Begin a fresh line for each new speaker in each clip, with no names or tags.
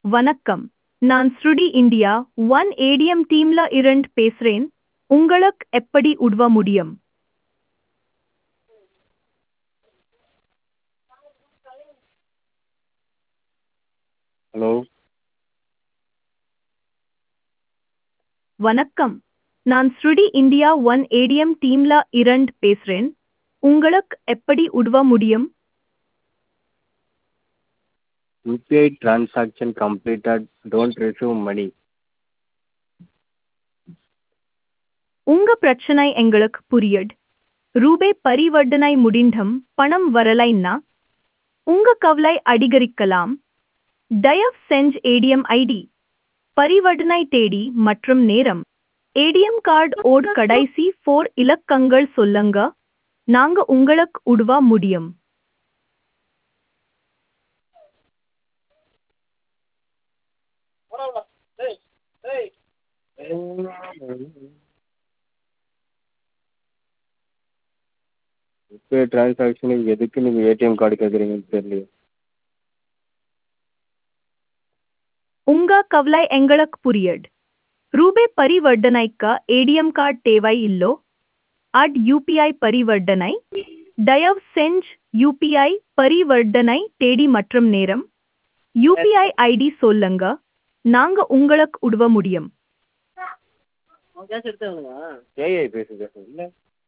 வணக்கம் நான் ஸ்ருடி இந்தியா ஒன் ஏடிஎம் டீம்ல இருந்து பேசுறேன் உங்களுக்கு எப்படி உதவ முடியும்
ஹலோ
வணக்கம் நான் ஸ்ருடி இந்தியா ஒன் ஏடிஎம் டீம்ல இருந்து பேசுறேன் உங்களுக்கு எப்படி உதவ முடியும்
UPI transaction completed don't receive money
உங்க பிரச்சனை எங்களுக்கு புரியுது ரூபே பரிவர்த்தனை முடிந்தும் பணம் வரலைன்னா உங்க கவலை அதிகரிக்கலாம் தயவு செஞ்சு ஏடிஎம் ஐடி பரிவர்த்தனை தேதி மற்றும் நேரம் ஏடிஎம் கார்டு ஓட் கடைசி ஃபோர் இலக்கங்கள் சொல்லுங்க நாங்க உங்களுக்கு உதவ முடியும்
யூபிஐ டிரான்சாக்ஷனுக்கு எதுக்கு நீங்கள் ஏடிஎம் கார்டு கேட்குறீங்கன்னு தெரியலையே
உங்க கவலை எங்களுக்கு புரியுது ரூபே பரிவர்த்தனைக்கு ஏடிஎம் கார்டு தேவை இல்லோ அட் யூபிஐ பரிவர்த்தனை தயவு செஞ்சு யூபிஐ பரிவர்த்தனை தேதி மற்றும் நேரம் யூபிஐ ஐடி சொல்லுங்க நாங்க உங்களுக்கு உதவ முடியும்
ஏஐ பேசுது இல்லை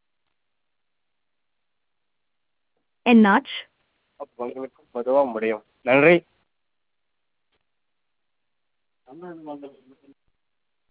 என்னாச்சு
அப்போ உங்களுக்கு உதவ முடியும் நன்றி